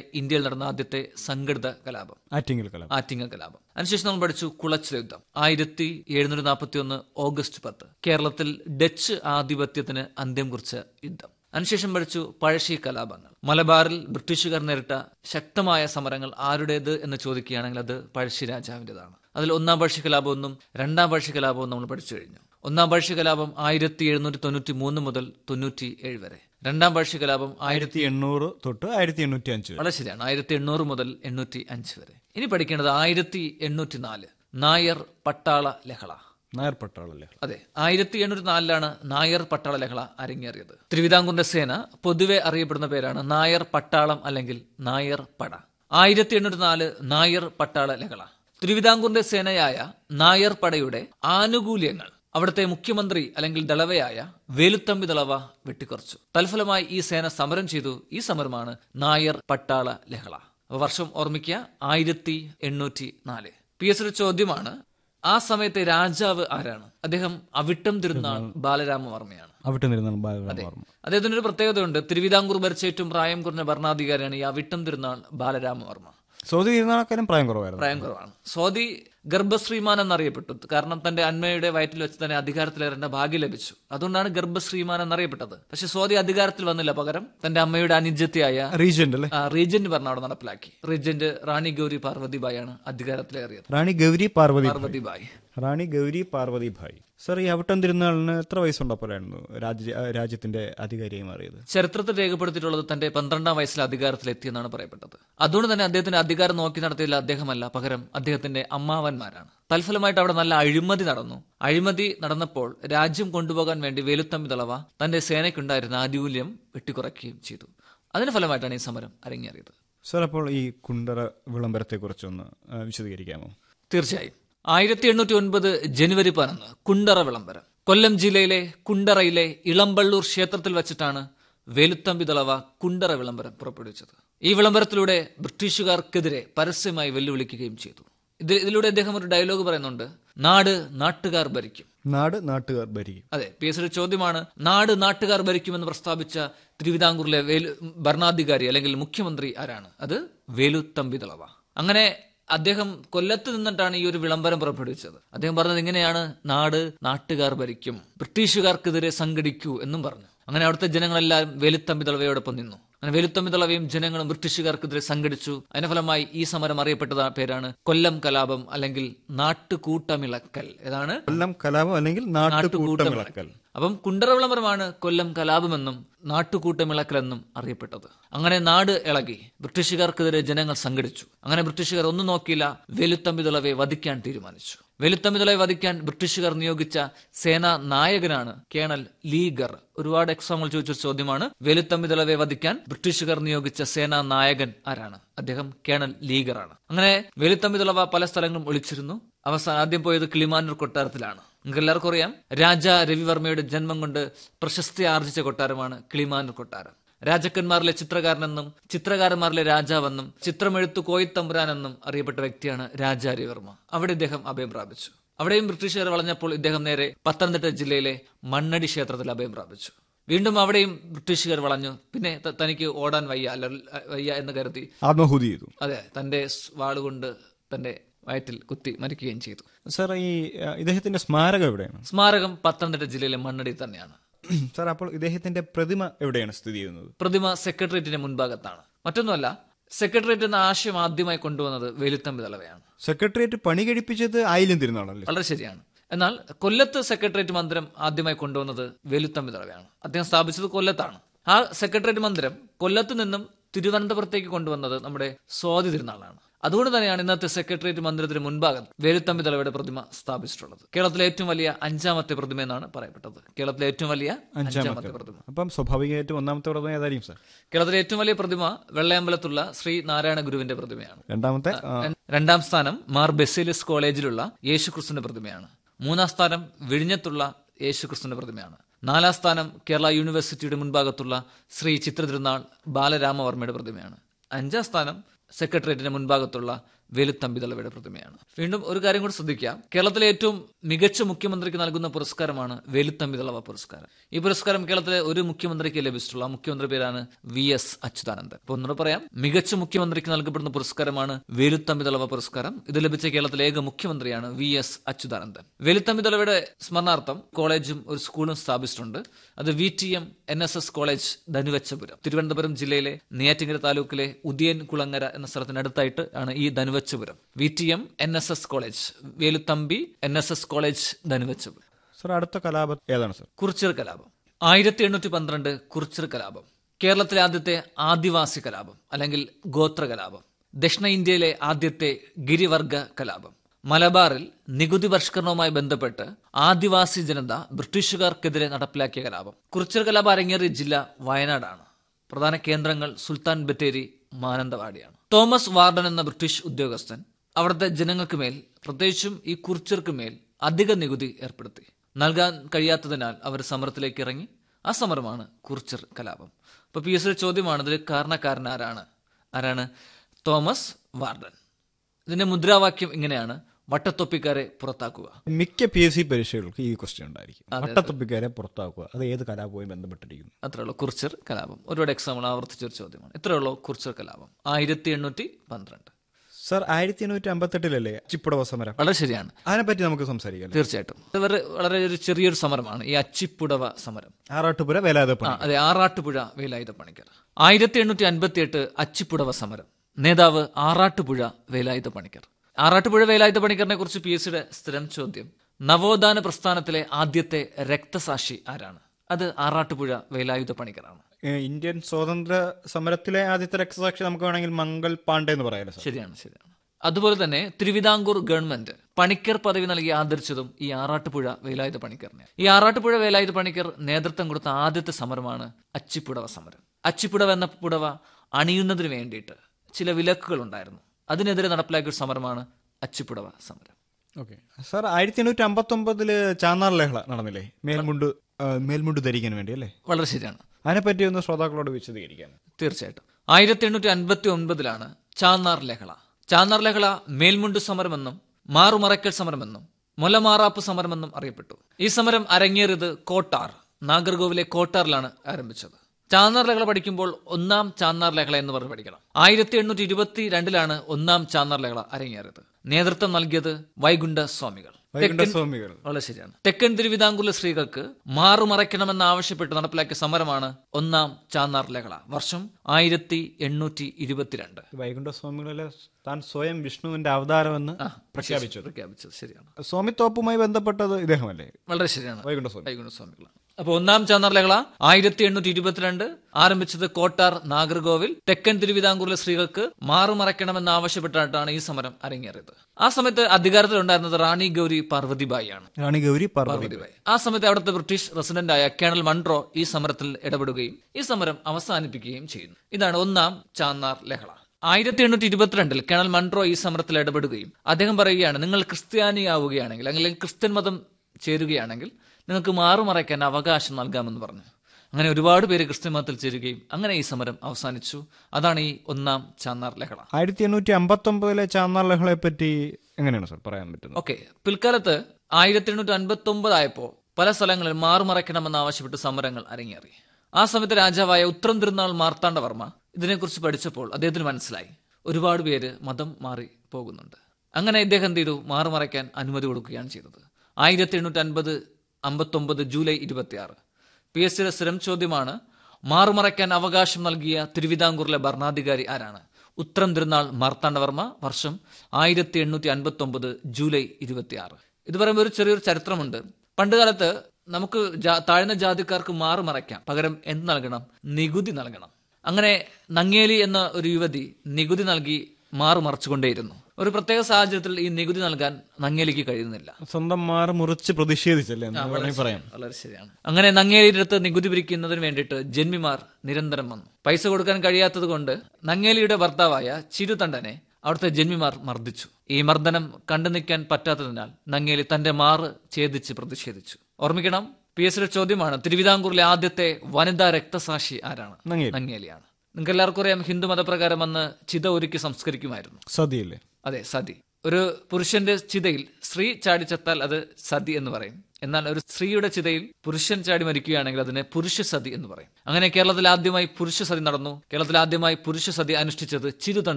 ഇന്ത്യയിൽ നടന്ന ആദ്യത്തെ സംഘടിത കലാപം ആറ്റിങ്ങൽ കലാപം ആറ്റിങ്ങൽ കലാപം അതിനുശേഷം നമ്മൾ പഠിച്ചു കുളച്ചിൽ യുദ്ധം ആയിരത്തി എഴുന്നൂറ്റി നാൽപ്പത്തി ഒന്ന് ഓഗസ്റ്റ് പത്ത് കേരളത്തിൽ ഡച്ച് ആധിപത്യത്തിന് അന്ത്യം കുറിച്ച യുദ്ധം അതിനുശേഷം പഠിച്ചു പഴശ്ശി കലാപങ്ങൾ മലബാറിൽ ബ്രിട്ടീഷുകാർ നേരിട്ട ശക്തമായ സമരങ്ങൾ ആരുടേത് എന്ന് ചോദിക്കുകയാണെങ്കിൽ അത് പഴശ്ശി രാജാവിൻ്റെതാണ് അതിൽ ഒന്നാം പഴശ്ശി കലാപമെന്നും രണ്ടാം പഴശ്ശി കലാപവും നമ്മൾ പഠിച്ചു കഴിഞ്ഞു ഒന്നാം പഴശ്ശി കലാപം ആയിരത്തി എഴുന്നൂറ്റി തൊണ്ണൂറ്റി മൂന്ന് മുതൽ തൊണ്ണൂറ്റി ഏഴ് വരെ രണ്ടാം പഴശ്ശി കലാപം ആയിരത്തി ആയിരത്തി എണ്ണൂറ് തൊട്ട് ആയിരത്തി എണ്ണൂറ്റി അഞ്ച് വരെ വളരെ ശരിയാണ് ആയിരത്തി എണ്ണൂറ് മുതൽ എണ്ണൂറ്റി അഞ്ച് വരെ ഇനി പഠിക്കേണ്ടത് ആയിരത്തി എണ്ണൂറ്റി നാല് നായർ പട്ടാള ലഹള നായർ പട്ടാളല്ലേ അതെ ആയിരത്തി എണ്ണൂറ്റി നാലിലാണ് നായർ പട്ടാള ലഹള അരങ്ങേറിയത് തിരുവിതാംകൂറിന്റെ സേന പൊതുവെ അറിയപ്പെടുന്ന പേരാണ് നായർ പട്ടാളം അല്ലെങ്കിൽ നായർ പട ആയിരത്തി എണ്ണൂറ്റി നാല് നായർ പട്ടാള ലഹള തിരുവിതാംകൂറിന്റെ സേനയായ നായർ പടയുടെ ആനുകൂല്യങ്ങൾ അവിടുത്തെ മുഖ്യമന്ത്രി അല്ലെങ്കിൽ ദളവയായ വേലുത്തമ്പി ദളവ വെട്ടിക്കുറച്ചു തൽഫലമായി ഈ സേന സമരം ചെയ്തു ഈ സമരമാണ് നായർ പട്ടാള ലഹള അപ്പൊ വർഷം ഓർമ്മിക്കുക ആയിരത്തി എണ്ണൂറ്റി നാല് പി എസ് ഒരു ചോദ്യമാണ് ആ സമയത്തെ രാജാവ് ആരാണ് അദ്ദേഹം അവിട്ടം തിരുനാൾ ബാലരാമവർമ്മയാണ് അവിടെ നിന്നിരുന്നാണ് ബാലരാമവർമ്മ അദ്ദേഹത്തിന് ഒരു പ്രത്യേകതയുണ്ട് തിരുവിതാംകൂർ ഭരിച്ച ഏറ്റവും പ്രായം കുറഞ്ഞ ഭരണാധികാരിയാണ് ഈ അവിട്ടം തിരുനാൾ ബാലരാമവർമ്മ സൗദി ഇരുന്നാൾക്കാരും പ്രായം കുറവായിരുന്നു പ്രായം കുറവാണ് സ്വാതി ഗർഭശ്രീമാൻ എന്നറിയപ്പെട്ടു കാരണം തന്റെ അന്മയുടെ വയറ്റിൽ വെച്ച് തന്നെ അധികാരത്തിലേറേണ്ട ഭാഗ്യം ലഭിച്ചു അതുകൊണ്ടാണ് ഗർഭശ്രീമാൻ എന്നറിയപ്പെട്ടത് പക്ഷെ സ്വാതി അധികാരത്തിൽ വന്നില്ല പകരം തന്റെ അമ്മയുടെ അനുജത്തിയായ റീജന്റ് അല്ലേ ആ, റീജന്റ് ഭരണം അവിടെ നടപ്പിലാക്കി റീജന്റ് റാണി ഗൗരി പാർവതിബായാണ് അധികാരത്തിലേറിയത് റാണി ഗൗരി പാർവതി പാർവതിബായി റാണി ഗൗരി പാർവതി ഭായ് സർ ഈ അവിട്ടം തിരുനാളിന് എത്ര വയസ്സുണ്ടപ്പോഴായിരുന്നു രാജ്യ രാജ്യത്തിന്റെ അധികാരിയായി മാറിയത് ചരിത്രത്തിൽ രേഖപ്പെടുത്തിയിട്ടുള്ളത് തന്റെ പന്ത്രണ്ടാം വയസ്സിൽ അധികാരത്തിലെത്തിയെന്നാണ് പറയപ്പെട്ടത് അതുകൊണ്ട് തന്നെ അദ്ദേഹത്തിന്റെ അധികാരം നോക്കി നടത്തിയില്ല അദ്ദേഹമല്ല പകരം അദ്ദേഹത്തിന്റെ അമ്മാവന്മാരാണ് തൽഫലമായിട്ട് അവിടെ നല്ല അഴിമതി നടന്നു അഴിമതി നടന്നപ്പോൾ രാജ്യം കൊണ്ടുപോകാൻ വേണ്ടി വേലുത്തമ്പി തളവ തന്റെ സേനയ്ക്കുണ്ടായിരുന്ന ആനുകൂല്യം വെട്ടിക്കുറയ്ക്കുകയും ചെയ്തു അതിന് ഫലമായിട്ടാണ് ഈ സമരം അരങ്ങേറിയത് സർ അപ്പോൾ ഈ കുണ്ടറ വിളംബരത്തെക്കുറിച്ചൊന്ന് ആ, വിശദീകരിക്കാമോ തീർച്ചയായും ആയിരത്തി എണ്ണൂറ്റി ഒൻപത് ജനുവരി പതിനൊന്ന് കുണ്ടറ വിളംബരം കൊല്ലം ജില്ലയിലെ കുണ്ടറയിലെ ഇളമ്പള്ളൂർ ക്ഷേത്രത്തിൽ വച്ചിട്ടാണ് വേലുത്തമ്പി ദളവ കുണ്ടറ വിളംബരം പുറപ്പെടുവിച്ചത് ഈ വിളംബരത്തിലൂടെ ബ്രിട്ടീഷുകാർക്കെതിരെ പരസ്യമായി വെല്ലുവിളിക്കുകയും ചെയ്തു ഇത് ഇതിലൂടെ അദ്ദേഹം ഒരു ഡയലോഗ് പറയുന്നുണ്ട് നാട് നാട്ടുകാർ ഭരിക്കും നാട് നാട്ടുകാർ ഭരിക്കും അതെ പി എസ് ഒരു ചോദ്യമാണ് നാട് നാട്ടുകാർ ഭരിക്കുമെന്ന് പ്രസ്താവിച്ച തിരുവിതാംകൂറിലെ വേലു ഭരണാധികാരി അല്ലെങ്കിൽ മുഖ്യമന്ത്രി ആരാണ് അത് വേലുത്തമ്പി ദളവ അങ്ങനെ അദ്ദേഹം കൊല്ലത്ത് നിന്നിട്ടാണ് ഈ ഒരു വിളംബരം പുറപ്പെടുവിച്ചത് അദ്ദേഹം പറഞ്ഞത് ഇങ്ങനെയാണ് നാട് നാട്ടുകാർ ഭരിക്കും ബ്രിട്ടീഷുകാർക്കെതിരെ സംഘടിക്കൂ എന്നും പറഞ്ഞു അങ്ങനെ അവിടുത്തെ ജനങ്ങളെല്ലാം വേലുത്തമ്പി ദളവയോടൊപ്പം നിന്നു അങ്ങനെ വേലുത്തമ്പി ദളവയും ജനങ്ങളും ബ്രിട്ടീഷുകാർക്കെതിരെ സംഘടിച്ചു അതിന്റെ ഫലമായി ഈ സമരം അറിയപ്പെട്ട പേരാണ് കൊല്ലം കലാപം അല്ലെങ്കിൽ നാട്ടുകൂട്ടമിളക്കൽ ഏതാണ് കൊല്ലം കലാപം അല്ലെങ്കിൽ നാട്ടുകൂട്ടമിളക്കൽ അപ്പം കുണ്ടറ വിളംബരമാണ് കൊല്ലം കലാപമെന്നും നാട്ടുകൂട്ടമിളക്കലെന്നും അറിയപ്പെട്ടത് അങ്ങനെ നാട് ഇളകി ബ്രിട്ടീഷുകാർക്കെതിരെ ജനങ്ങൾ സംഘടിച്ചു അങ്ങനെ ബ്രിട്ടീഷുകാർ ഒന്നും നോക്കിയില്ല വേലുത്തമ്പി ദളവയെ വധിക്കാൻ തീരുമാനിച്ചു വേലുത്തമ്പി ദളവയെ വധിക്കാൻ ബ്രിട്ടീഷുകാർ നിയോഗിച്ച സേനാ നായകനാണ് കേണൽ ലീഗർ ഒരുപാട് എക്സാമ്പിൾ ചോദിച്ചൊരു ചോദ്യമാണ് വേലുത്തമ്പി ദളവയെ വധിക്കാൻ ബ്രിട്ടീഷുകാർ നിയോഗിച്ച സേനാ നായകൻ ആരാണ് അദ്ദേഹം കേണൽ ലീഗറാണ് അങ്ങനെ വേലുത്തമ്പി ദളവ പല സ്ഥലങ്ങളും ഒളിച്ചിരുന്നു അവസാനം ആദ്യം പോയത് കിളിമാനൂർ കൊട്ടാരത്തിലാണ് നിങ്ങൾക്ക് എല്ലാവർക്കും അറിയാം രാജ രവിവർമ്മയുടെ ജന്മം കൊണ്ട് പ്രശസ്തി ആർജിച്ച കൊട്ടാരമാണ് കിളിമാനൂർ കൊട്ടാരം രാജാക്കന്മാരിലെ ചിത്രകാരനെന്നും ചിത്രകാരന്മാരിലെ രാജാവെന്നും ചിത്രമെഴുത്തു കോയിത്തമ്പുരാനെന്നും അറിയപ്പെട്ട വ്യക്തിയാണ് രാജ രവിവർമ്മ അവിടെ ഇദ്ദേഹം അഭയം പ്രാപിച്ചു അവിടെയും ബ്രിട്ടീഷുകാർ വളഞ്ഞപ്പോൾ ഇദ്ദേഹം നേരെ പത്തനംതിട്ട ജില്ലയിലെ മണ്ണടി ക്ഷേത്രത്തിൽ അഭയം പ്രാപിച്ചു വീണ്ടും അവിടെയും ബ്രിട്ടീഷുകാർ വളഞ്ഞു പിന്നെ ത- തനിക്ക് ഓടാൻ വയ്യ അല്ല വയ്യ എന്ന് കരുതി ആത്മഹൂതി ചെയ്തു അതെ തന്റെ സ് വാളുകൊണ്ട് തന്റെ വയറ്റിൽ കുത്തി മരിക്കുകയും ചെയ്തു സർ ഈ ആ, ഇദ്ദേഹത്തിന്റെ സ്മാരകം എവിടെയാണ് സ്മാരകം പത്തനംതിട്ട ജില്ലയിലെ മണ്ണടി തന്നെയാണ് സർ അപ്പോൾ ഇദ്ദേഹത്തിന്റെ പ്രതിമ എവിടെയാണ് സ്ഥിതി ചെയ്യുന്നത് പ്രതിമ സെക്രട്ടേറിയറ്റിന്റെ മുൻഭാഗത്താണ് മറ്റൊന്നുമല്ല സെക്രട്ടേറിയറ്റ് എന്ന ആശയം ആദ്യമായി കൊണ്ടുവന്നത് വേലുത്തമ്പി തലവയാണ് സെക്രട്ടേറിയറ്റ് പണി കഴിപ്പിച്ചത് ആയില്യം തിരുനാളല്ലേ വളരെ ശരിയാണ് എന്നാൽ കൊല്ലത്ത് സെക്രട്ടേറിയറ്റ് മന്ദിരം ആദ്യമായി കൊണ്ടുവന്നത് വേലുത്തമ്പി തലവയാണ് അദ്ദേഹം സ്ഥാപിച്ചത് കൊല്ലത്താണ് ആ സെക്രട്ടേറിയറ്റ് മന്ദിരം കൊല്ലത്ത് നിന്നും തിരുവനന്തപുരത്തേക്ക് കൊണ്ടുവന്നത് നമ്മുടെ സ്വാതി തിരുനാളാണ് അതുകൊണ്ട് തന്നെയാണ് ഇന്നത്തെ സെക്രട്ടേറിയറ്റ് മന്ദിരത്തിന് മുൻഭാഗം വേലുത്തമ്പി തലവയുടെ പ്രതിമ സ്ഥാപിച്ചിട്ടുള്ളത് കേരളത്തിലെ ഏറ്റവും വലിയ അഞ്ചാമത്തെ പ്രതിമ എന്നാണ് പറയപ്പെട്ടത് കേരളത്തിലെ ഏറ്റവും വലിയ അഞ്ചാമത്തെ പ്രതിമ അപ്പം സ്വാഭാവികമായിട്ടും ഒന്നാമത്തെ പ്രതിമ ഏതായിരിക്കും സർ കേരളത്തിലെ ഏറ്റവും വലിയ പ്രതിമ വെള്ളയമ്പലത്തുള്ള ശ്രീ നാരായണ ഗുരുവിന്റെ പ്രതിമയാണ് രണ്ടാമത്തെ ആ, രണ്ടാം സ്ഥാനം മാർ ബെസിലിസ് കോളേജിലുള്ള യേശുക്രിസ്തുവിന്റെ പ്രതിമയാണ് മൂന്നാം സ്ഥാനം വിഴിഞ്ഞത്തുള്ള യേശുക്രിസ്തുവിന്റെ പ്രതിമയാണ് നാലാം സ്ഥാനം കേരള യൂണിവേഴ്സിറ്റിയുടെ മുൻഭാഗത്തുള്ള ശ്രീ ചിത്രതിരുനാൾ ബാലരാമവർമ്മയുടെ പ്രതിമയാണ് അഞ്ചാം സ്ഥാനം സെക്രട്ടേറിയറ്റിന്റെ മുൻഭാഗത്തുള്ള വേലുത്തമ്പിതളവയുടെ പ്രതിമയാണ് വീണ്ടും ഒരു കാര്യം കൂടി ശ്രദ്ധിക്കാം കേരളത്തിലെ ഏറ്റവും മികച്ച മുഖ്യമന്ത്രിക്ക് നൽകുന്ന പുരസ്കാരമാണ് വേലുത്തമ്പിതളവ പുരസ്കാരം ഈ പുരസ്കാരം കേരളത്തിലെ ഒരു മുഖ്യമന്ത്രിക്ക് ലഭിച്ചിട്ടുള്ള ആ മുഖ്യമന്ത്രി പേരാണ് വി എസ് അച്യുതാനന്ദൻ അപ്പൊ ഒന്നുകൂടെ പറയാം മികച്ച മുഖ്യമന്ത്രിക്ക് നൽകപ്പെടുന്ന പുരസ്കാരമാണ് വേലുത്തമ്പിതളവ പുരസ്കാരം ഇത് ലഭിച്ച കേരളത്തിലെ ഏക മുഖ്യമന്ത്രിയാണ് വി എസ് അച്യുതാനന്ദൻ വേലുത്തമ്പിതളവയുടെ സ്മരണാർത്ഥം കോളേജും ഒരു സ്കൂളും സ്ഥാപിച്ചിട്ടുണ്ട് അത് V T M N S S college Dhanuvachapuram Thiruvananthapuram ജില്ലയിലെ നെയ്യാറ്റിങ്കര താലൂക്കിലെ ഉദിയൻ കുളങ്ങര എന്ന സ്ഥലത്തിനടുത്തായിട്ട് ആണ് ഈ Dhanuvachapuram V T M N S S college Veluthampi N S S college Dhanuvachapuram sir അടുത്ത കലാപം ഏതാണ് സർ കുറിച്ചിർ കലാപം ആയിരത്തി എണ്ണൂറ്റി പന്ത്രണ്ട് കുറിച്ചിർ കലാപം കേരളത്തിലെ ആദ്യത്തെ ആദിവാസി കലാപം അല്ലെങ്കിൽ ഗോത്ര കലാപം ദക്ഷിണ ഇന്ത്യയിലെ ആദ്യത്തെ ഗിരിവർഗ കലാപം മലബാറിൽ നികുതി പരിഷ്കരണവുമായി ബന്ധപ്പെട്ട് ആദിവാസി ജനത ബ്രിട്ടീഷുകാർക്കെതിരെ നടപ്പിലാക്കിയ കലാപം കുറിച്ചിർ കലാപം അരങ്ങേറിയ ജില്ല വയനാടാണ് പ്രധാന കേന്ദ്രങ്ങൾ സുൽത്താൻ ബത്തേരി മാനന്തവാടിയാണ് തോമസ് വാർഡൻ എന്ന ബ്രിട്ടീഷ് ഉദ്യോഗസ്ഥൻ അവിടുത്തെ ജനങ്ങൾക്ക് മേൽ പ്രത്യേകിച്ചും ഈ കുറിച്യർക്ക് മേൽ അധിക നികുതി ഏർപ്പെടുത്തി നൽകാൻ കഴിയാത്തതിനാൽ അവർ സമരത്തിലേക്ക് ഇറങ്ങി ആ സമരമാണ് കുറിച്യർ കലാപം അപ്പൊ പി എസ് ചോദ്യമാണ് ഇതിൽ കാരണക്കാരൻ ആരാണ് ആരാണ് തോമസ് വാർഡൻ ഇതിന്റെ മുദ്രാവാക്യം ഇങ്ങനെയാണ് വട്ടത്തൊപ്പിക്കാരെ പുറത്താക്കുക മിക്ക പി എസ് സി പരീക്ഷകൾക്ക് ഈ ക്വസ്റ്റ്യൻ ഉണ്ടായിരിക്കും വട്ടത്തൊപ്പിക്കാരെ പുറത്താക്കുക അത് ഏത് കലാപവുമായി ബന്ധപ്പെട്ടിരിക്കുന്നു അത്രേ ഉള്ളൂ കുറിച്ചർ കലാപം ഒരുപാട് എക്സാമ്പിൾ ആവർത്തിച്ച ഒരു ചോദ്യമാണ് ഇത്രേ ഉള്ളൂ കുറിച്ചർ കലാപം ആയിരത്തി എണ്ണൂറ്റി പന്ത്രണ്ട് സർ ആയിരത്തി എണ്ണൂറ്റി അമ്പത്തെട്ടിലല്ലേ അച്ചിപ്പുടവ സമരം വളരെ ശരിയാണ് അതിനെപ്പറ്റി നമുക്ക് സംസാരിക്കാം തീർച്ചയായിട്ടും ഇത് വളരെ വളരെ ഒരു ചെറിയൊരു സമരമാണ് ഈ അച്ചിപ്പുടവ സമരം ആറാട്ടുപുര വേലാതപ്പണി ആ അതെ ആറാട്ടുപുഴ വേലായുധ പണിക്കർ ആയിരത്തി എണ്ണൂറ്റി അൻപത്തി എട്ട് അച്ചിപ്പുടവ സമരം നേതാവ് ആറാട്ടുപുഴ വേലായുധ പണിക്കർ ആറാട്ടുപുഴ വേലായുധ പണിക്കറിനെ കുറിച്ച് പി എസ് സിയുടെ സ്ഥിരം ചോദ്യം നവോത്ഥാന പ്രസ്ഥാനത്തിലെ ആദ്യത്തെ രക്തസാക്ഷി ആരാണ് അത് ആറാട്ടുപുഴ വേലായുധ പണിക്കറാണ് ഏ, ഇന്ത്യൻ സ്വാതന്ത്ര്യ സമരത്തിലെ ആദ്യത്തെ രക്തസാക്ഷി നമുക്ക് വേണമെങ്കിൽ മംഗൾ പാണ്ഡെ എന്ന് പറയാലോ സർ ശരിയാണ് ശരിയാണ് അതുപോലെ തന്നെ തിരുവിതാംകൂർ ഗവൺമെന്റ് പണിക്കർ പദവി നൽകി ആദരിച്ചതും ഈ ആറാട്ടുപുഴ വേലായുധ പണിക്കറിനെ ഈ ആറാട്ടുപുഴ വേലായുധ പണിക്കർ നേതൃത്വം കൊടുത്ത ആദ്യത്തെ സമരമാണ് അച്ചിപ്പുടവ സമരം അച്ചിപ്പുടവ എന്ന പുടവ അണിയുന്നതിന് വേണ്ടിയിട്ട് ചില വിലക്കുകൾ ഉണ്ടായിരുന്നു അതിനെതിരെ നടപ്പിലാക്കിയ ഒരു സമരമാണ് അച്ചിപ്പുടവ സമരം ഓക്കെ സർ ആയിരത്തി എണ്ണൂറ്റി അമ്പത്തി ഒമ്പതില് ചാന്നാർ ലഹള നടന്നില്ലേ മേൽമുണ്ട് ആ, മേൽമുണ്ട് ധരിക്കാൻ വേണ്ടി അല്ലേ വളരെ ശരിയാണ് അതിനെപ്പറ്റി ഒന്ന് ശ്രോതാക്കളോട് വിശദീകരിക്കാൻ തീർച്ചയായിട്ടും ആയിരത്തി എണ്ണൂറ്റി അൻപത്തി ഒൻപതിലാണ് ചാന്നാർ ലഹള ചാന്നാർ ലഹള മേൽമുണ്ട് സമരമെന്നും മാറുമറയ്ക്കൽ സമരമെന്നും മൊലമാറാപ്പ് സമരമെന്നും അറിയപ്പെട്ടു ഈ സമരം അരങ്ങേറിയത് കോട്ടാർ നാഗർകോവിലെ കോട്ടാറിലാണ് ആരംഭിച്ചത് ചാന്നാർ ലഹള പഠിക്കുമ്പോൾ ഒന്നാം ചാന്നാർ ലഹള എന്ന് പറഞ്ഞ് പഠിക്കണം ആയിരത്തി എണ്ണൂറ്റി ഇരുപത്തി രണ്ടിലാണ് ഒന്നാം ചാന്നാർ ലഹള അരങ്ങേറിയത് നേതൃത്വം നൽകിയത് വൈകുണ്ഠ സ്വാമികൾ വൈകുണ്ഠസ്വാമികൾ വളരെ ശരിയാണ് തെക്കൻ തിരുവിതാംകൂറിലെ സ്ത്രീകൾക്ക് മാറുമറയ്ക്കണമെന്ന് ആവശ്യപ്പെട്ട് നടപ്പിലാക്കിയ സമരമാണ് ഒന്നാം ചാന്നാർ ലഹള വർഷം ആയിരത്തി എണ്ണൂറ്റി ഇരുപത്തിരണ്ട് വൈകുണ്ഠസ്വാമികളെ താൻ സ്വയം വിഷ്ണുവിന്റെ അവതാരമെന്ന് പ്രഖ്യാപിച്ചത് പ്രഖ്യാപിച്ചത് ശരിയാണ് സ്വാമിത്തോപ്പുമായി ബന്ധപ്പെട്ടത് ഇദ്ദേഹമല്ലേ വളരെ ശരിയാണ് വൈകുണ്ഠസ്വാമി വൈകുണ്ഠസ്വാമികളാണ് അപ്പൊ ഒന്നാം ചാന്നാർ ലഹള ആയിരത്തി എണ്ണൂറ്റി ഇരുപത്തിരണ്ട് ആരംഭിച്ചത് കോട്ടാർ നാഗർകോവിൽ തെക്കൻ തിരുവിതാംകൂറിലെ സ്ത്രീകൾക്ക് മാറുമറയ്ക്കണമെന്ന് ആവശ്യപ്പെട്ടിട്ടാണ് ഈ സമരം അരങ്ങേറിയത് ആ സമയത്ത് അധികാരത്തിലുണ്ടായിരുന്നത് റാണി ഗൗരി പാർവതിബായിയാണ് റാണി ഗൗരി പാർവതി പാർവതിബായി ആ സമയത്ത് അവിടുത്തെ ബ്രിട്ടീഷ് റെസിഡന്റായ കേണൽ മൺട്രോ ഈ സമരത്തിൽ ഇടപെടുകയും ഈ സമരം അവസാനിപ്പിക്കുകയും ചെയ്യുന്നു ഇതാണ് ഒന്നാം ചാന്നാർ ലഹള ആയിരത്തി എണ്ണൂറ്റി ഇരുപത്തിരണ്ടിൽ കേണൽ മൺട്രോ ഈ സമരത്തിൽ ഇടപെടുകയും അദ്ദേഹം പറയുകയാണ് നിങ്ങൾ ക്രിസ്ത്യാനിയാവുകയാണെങ്കിൽ അല്ലെങ്കിൽ ക്രിസ്ത്യൻ മതം ചേരുകയാണെങ്കിൽ നിങ്ങൾക്ക് മാറുമറയ്ക്കാൻ അവകാശം നൽകാമെന്ന് പറഞ്ഞു അങ്ങനെ ഒരുപാട് പേര് ക്രിസ്ത്യൻ മതത്തിൽ ചേരുകയും അങ്ങനെ ഈ സമരം അവസാനിച്ചു അതാണ് ഈ ഒന്നാം ചാന്നാർ ലഹള ആയിരത്തി എണ്ണൂറ്റി അമ്പത്തി ഒമ്പതിലെ ചാന്നാർ ലഹളയെ പറ്റി എങ്ങനെയാണ് സർ പറയാൻ പറ്റുന്നത് ഓക്കെ പിൽക്കാലത്ത് ആയിരത്തി എണ്ണൂറ്റി അൻപത്തി ഒമ്പതായപ്പോ പല സ്ഥലങ്ങളിൽ മാറുമറയ്ക്കണമെന്ന് ആവശ്യപ്പെട്ട് സമരങ്ങൾ അരങ്ങേറി ആ സമയത്ത് രാജാവായ ഉത്രം തിരുനാൾ മാർത്താണ്ഡവർമ്മ ഇതിനെക്കുറിച്ച് പഠിച്ചപ്പോൾ അദ്ദേഹത്തിന് മനസ്സിലായി ഒരുപാട് പേര് മതം മാറി പോകുന്നുണ്ട് അങ്ങനെ ഇദ്ദേഹം എന്ത് ചെയ്തു മാറുമറയ്ക്കാൻ അനുമതി കൊടുക്കുകയാണ് ചെയ്തത് ആയിരത്തി എണ്ണൂറ്റി അൻപത് അമ്പത്തൊമ്പത് ജൂലൈ ഇരുപത്തിയാറ് പി എസ് സിയുടെ സ്ഥിരം ചോദ്യമാണ് മാറുമറയ്ക്കാൻ അവകാശം നൽകിയ തിരുവിതാംകൂറിലെ ഭരണാധികാരി ആരാണ് ഉത്തരം തിരുനാൾ മാർത്താണ്ഡവർമ്മ വർഷം ആയിരത്തി എണ്ണൂറ്റി അൻപത്തി ഒമ്പത് ജൂലൈ ഇരുപത്തിയാറ് ഇത് പറയുമ്പോൾ ഒരു ചെറിയൊരു ചരിത്രമുണ്ട് പണ്ടുകാലത്ത് നമുക്ക് ജാ- താഴ്ന്ന ജാതിക്കാർക്ക് മാറുമറയ്ക്കാം പകരം എന്ത് നൽകണം നികുതി നൽകണം അങ്ങനെ നങ്ങേലി എന്ന ഒരു യുവതി നികുതി നൽകി മാറുമറച്ചുകൊണ്ടേയിരുന്നു ഒരു പ്രത്യേക സാഹചര്യത്തിൽ ഈ നികുതി നൽകാൻ നങ്ങേലിക്ക് കഴിയുന്നില്ല സ്വന്തം മാറി മുറിച്ച് പ്രതിഷേധിച്ചല്ലേ എന്ന് വേണമെങ്കിൽ പറയാം വളരെ ശരിയാണ് അങ്ങനെ നങ്ങേലിയുടെ അടുത്ത് നികുതി പിരിക്കുന്നതിന് വേണ്ടിയിട്ട് ജന്മിമാർ നിരന്തരം വന്നു പൈസ കൊടുക്കാൻ കഴിയാത്തത് കൊണ്ട് നങ്ങേലിയുടെ ഭർത്താവായ ചിരുതണ്ടനെ അവിടുത്തെ ജന്മിമാർ മർദ്ദിച്ചു ഈ മർദ്ദനം കണ്ടു നിൽക്കാൻ പറ്റാത്തതിനാൽ നങ്ങേലി തന്റെ മാറ് ഛേദിച്ച് പ്രതിഷേധിച്ചു ഓർമ്മിക്കണം പി എസ് സിയുടെ ചോദ്യമാണ് തിരുവിതാംകൂറിലെ ആദ്യത്തെ വനിതാ രക്തസാക്ഷി ആരാണ് നങ്ങേലി നങ്ങേലിയാണ് നിങ്ങൾക്ക് എല്ലാവർക്കും അറിയാം ഹിന്ദു മതപ്രകാരം അന്ന് ചിത ഒരുക്കി സംസ്കരിക്കുമായിരുന്നു സതിയല്ലേ അതെ സതി ഒരു പുരുഷന്റെ ചിതയിൽ സ്ത്രീ ചാടിച്ചത്താൽ അത് സതി എന്ന് പറയും എന്നാൽ ഒരു സ്ത്രീയുടെ ചിതയിൽ പുരുഷൻ ചാടി മരിക്കുകയാണെങ്കിൽ അതിനെ പുരുഷ സതി എന്ന് പറയും അങ്ങനെ കേരളത്തിൽ ആദ്യമായി പുരുഷ സതി നടന്നു കേരളത്തിൽ ആദ്യമായി പുരുഷ സതി അനുഷ്ഠിച്ചത് ചിരുതണ്ട്